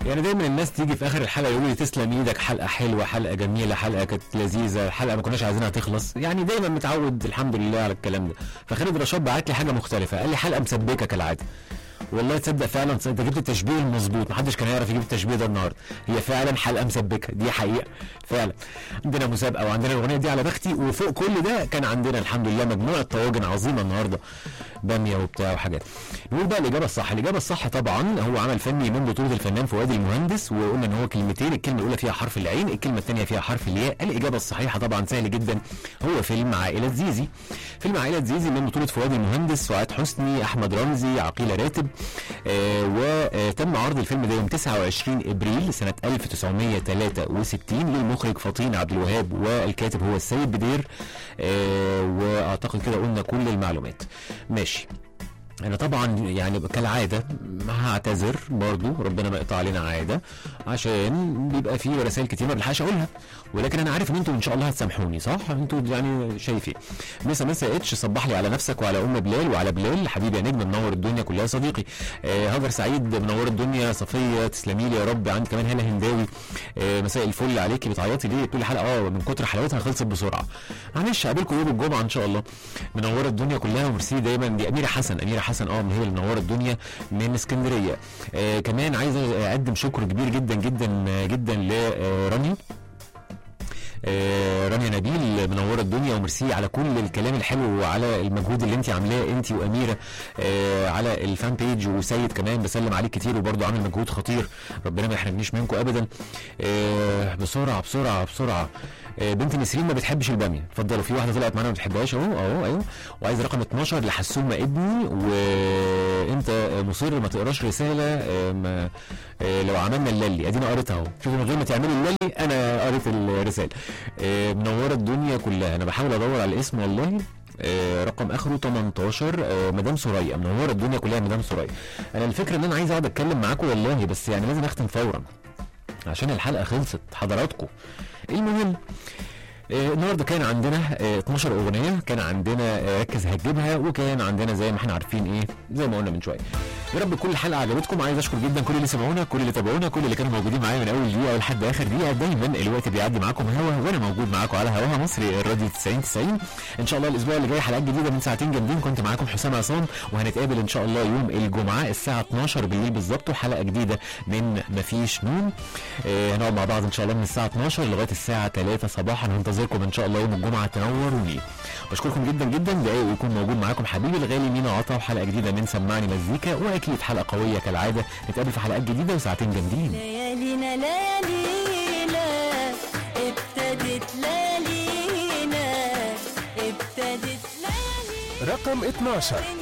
يعني دايما الناس تيجي في اخر الحلقه يقولوا لي تسلم ايدك حلقه حلوه حلقه جميله حلقه كانت لذيذه حلقه ما كناش عايزينها تخلص يعني دايما متعود الحمد لله على الكلام ده فخالد رشاد بعت لي حاجه مختلفه قال لي حلقه مسبكه كالعاده والله تصدق فعلا انت جبت التشبيه المظبوط محدش كان يعرف يجيب التشبيه ده النهارده هي فعلا حلقه مسبكه دي حقيقه فعلا عندنا مسابقه وعندنا الاغنيه دي على بختي وفوق كل ده كان عندنا الحمد لله مجموعه طواجن عظيمه النهارده باميه وبتاع وحاجات نقول بقى الاجابه الصح الاجابه الصح طبعا هو عمل فني من بطوله الفنان فؤاد المهندس وقلنا ان هو كلمتين الكلمه الاولى فيها حرف العين الكلمه الثانيه فيها حرف الياء الاجابه الصحيحه طبعا سهل جدا هو فيلم عائله زيزي فيلم عائله زيزي من بطوله فؤاد المهندس سعاد حسني احمد رمزي عقيله راتب آه وتم عرض الفيلم ده يوم 29 ابريل سنه 1963 للمخرج فطين عبد الوهاب والكاتب هو السيد بدير آه واعتقد كده قلنا كل المعلومات ماشي انا طبعا يعني كالعاده هعتذر برضو ربنا ما يقطع علينا عاده عشان بيبقى في رسائل كتير ما بلحقش اقولها ولكن انا عارف ان انتوا ان شاء الله هتسامحوني صح انتوا يعني شايفين مسا مسا اتش صبح لي على نفسك وعلى ام بلال وعلى بلال حبيبي يا نجم منور الدنيا كلها صديقي آه هاجر سعيد منور الدنيا صفيه تسلمي لي يا رب عندي كمان هلا هنداوي آه مساء الفل عليكي بتعيطي ليه طول الحلقه اه من كتر حلاوتها خلصت بسرعه معلش هقابلكم يوم الجمعه ان شاء الله منوره الدنيا كلها وميرسي دايما دي اميره حسن اميره حسن اه هي اللي منوره الدنيا من اسكندريه آه كمان عايز اقدم شكر كبير جدا جدا جدا لرانيا آه رانيا نبيل منوره الدنيا وميرسي على كل الكلام الحلو وعلى المجهود اللي انت عاملاه انت واميره آه على الفان بيج وسيد كمان بسلم عليك كتير وبرضه عامل مجهود خطير ربنا ما يحرمنيش منكم ابدا آه بسرعه بسرعه بسرعه آه بنت نسرين ما بتحبش الباميه اتفضلوا في واحده طلعت معانا ما بتحبهاش اهو اهو اهو وعايز رقم 12 لحسومه ابني وانت مصر ما تقراش رساله آه ما آه لو عملنا اللالي ادينا قريتها اهو شوفوا من غير ما تعملوا اللالي انا قريت الرساله آه منوره الدنيا كلها انا بحاول ادور على الاسم والله آه رقم اخره 18 آه مدام سوريا منوره الدنيا كلها مدام سوريا انا الفكره ان انا عايز اقعد اتكلم معاكم والله بس يعني لازم اختم فورا عشان الحلقه خلصت حضراتكم المهم آه النهارده كان عندنا آه 12 اغنيه كان عندنا آه ركز هتجيبها وكان عندنا زي ما احنا عارفين ايه زي ما قلنا من شويه يا رب كل حلقه عجبتكم عايز اشكر جدا كل اللي سمعونا كل اللي تابعونا كل اللي كانوا موجودين معايا من اول دقيقه لحد اخر دقيقه دايما الوقت بيعدي معاكم هوا وانا موجود معاكم على هواها مصري الراديو 90 90 ان شاء الله الاسبوع اللي جاي حلقات جديده من ساعتين جامدين كنت معاكم حسام عصام وهنتقابل ان شاء الله يوم الجمعه الساعه 12 بالليل بالظبط وحلقه جديده من مفيش نون آه هنقعد مع بعض ان شاء الله من الساعه 12 لغايه الساعه 3 صباحا هننتظركم ان شاء الله يوم الجمعه تنوروني بشكركم جدا جدا دقايق ويكون موجود معاكم حبيبي الغالي مينا عطا وحلقه جديده من سمعني مزيكا واكيد حلقه قويه كالعاده نتقابل في حلقات جديده وساعتين جامدين ليالينا ليالينا ابتدت ليالينا ابتدت ليالينا رقم 12